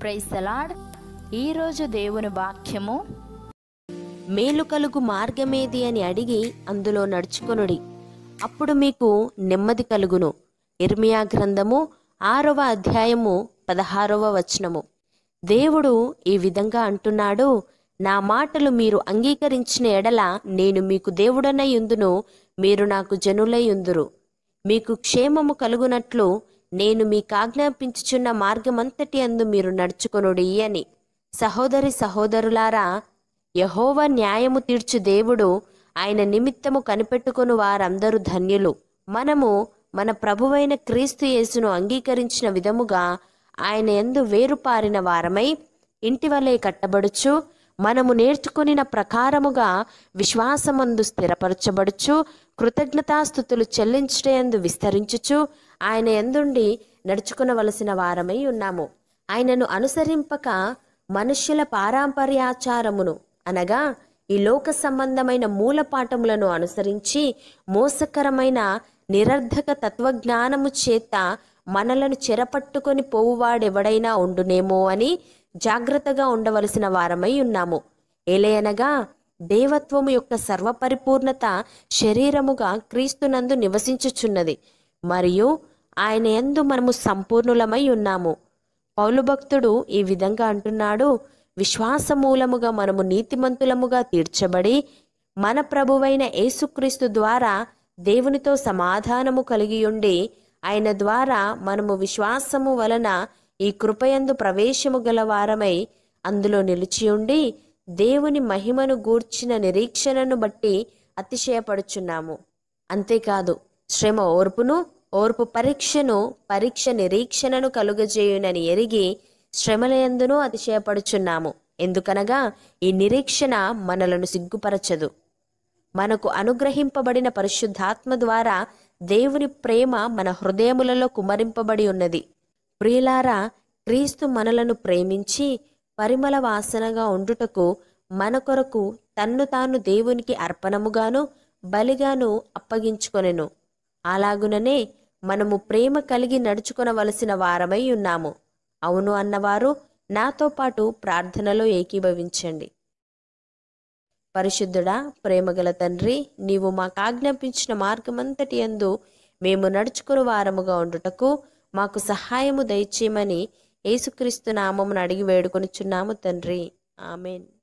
praise the Lord ఈరోజు దేవుని వాక్యము మేలు కలుగు మార్గమేది అని అడిగి అందులో నడుచుకొనుడి అప్పుడు మీకు నెమ్మది కలుగును ఇర్మియా గ్రంథము ఆరవ అధ్యాయము పదహారవ వచనము దేవుడు ఈ విధంగా అంటున్నాడు నా మాటలు మీరు అంగీకరించిన ఎడల నేను మీకు దేవుడనై ఉందును మీరు నాకు జనులై ఉందురు మీకు క్షేమము కలుగునట్లు నేను మీకు ఆజ్ఞాపించుచున్న మార్గమంతటి అందు మీరు నడుచుకొనుడి అని సహోదరి సహోదరులారా యహోవ న్యాయము తీర్చు దేవుడు ఆయన నిమిత్తము కనిపెట్టుకుని వారందరూ ధన్యులు మనము మన ప్రభువైన క్రీస్తు యేసును అంగీకరించిన విధముగా ఆయన ఎందు వేరుపారిన వారమై ఇంటి వలె కట్టబడుచు మనము నేర్చుకొనిన ప్రకారముగా విశ్వాసమందు స్థిరపరచబడుచు కృతజ్ఞతాస్థుతులు చెల్లించటందు విస్తరించుచు ఆయన ఎందుండి నడుచుకునవలసిన వారమై ఉన్నాము ఆయనను అనుసరింపక మనుష్యుల పారంపర్యాచారమును అనగా ఈ లోక సంబంధమైన మూలపాఠములను అనుసరించి మోసకరమైన నిరర్ధక తత్వజ్ఞానము చేత మనలను చెరపట్టుకొని పోవువాడెవడైనా ఉండునేమో అని జాగ్రత్తగా ఉండవలసిన వారమై ఉన్నాము ఏలయనగా దేవత్వము యొక్క సర్వపరిపూర్ణత శరీరముగా క్రీస్తునందు నివసించుచున్నది మరియు ఆయన యందు మనము సంపూర్ణులమై ఉన్నాము పౌలు భక్తుడు ఈ విధంగా అంటున్నాడు విశ్వాసమూలముగా మనము నీతిమంతులముగా తీర్చబడి మన ప్రభువైన యేసుక్రీస్తు ద్వారా దేవునితో సమాధానము కలిగి ఉండి ఆయన ద్వారా మనము విశ్వాసము వలన ఈ కృపయందు ప్రవేశము గల వారమై అందులో నిలిచి ఉండి దేవుని మహిమను గూర్చిన నిరీక్షణను బట్టి అతిశయపడుచున్నాము అంతేకాదు శ్రమ ఓర్పును ఓర్పు పరీక్షను పరీక్ష నిరీక్షణను కలుగజేయునని ఎరిగి శ్రమలయందును అతిశయపడుచున్నాము ఎందుకనగా ఈ నిరీక్షణ మనలను సిగ్గుపరచదు మనకు అనుగ్రహింపబడిన పరిశుద్ధాత్మ ద్వారా దేవుని ప్రేమ మన హృదయములలో కుమరింపబడి ఉన్నది ప్రియులారా క్రీస్తు మనలను ప్రేమించి పరిమళ వాసనగా ఉండుటకు మన కొరకు తన్ను తాను దేవునికి అర్పణముగాను బలిగాను అప్పగించుకొనెను అలాగుననే మనము ప్రేమ కలిగి నడుచుకొనవలసిన వారమై ఉన్నాము అవును అన్నవారు నాతో పాటు ప్రార్థనలో ఏకీభవించండి పరిశుద్ధుడా ప్రేమగల తండ్రి నీవు మాకు ఆజ్ఞాపించిన మార్గమంతటి యందు మేము నడుచుకుని వారముగా ఉండుటకు మాకు సహాయము దయచేయమని యేసుక్రీస్తు నామమును అడిగి వేడుకొనుచున్నాము తండ్రి ఆమెన్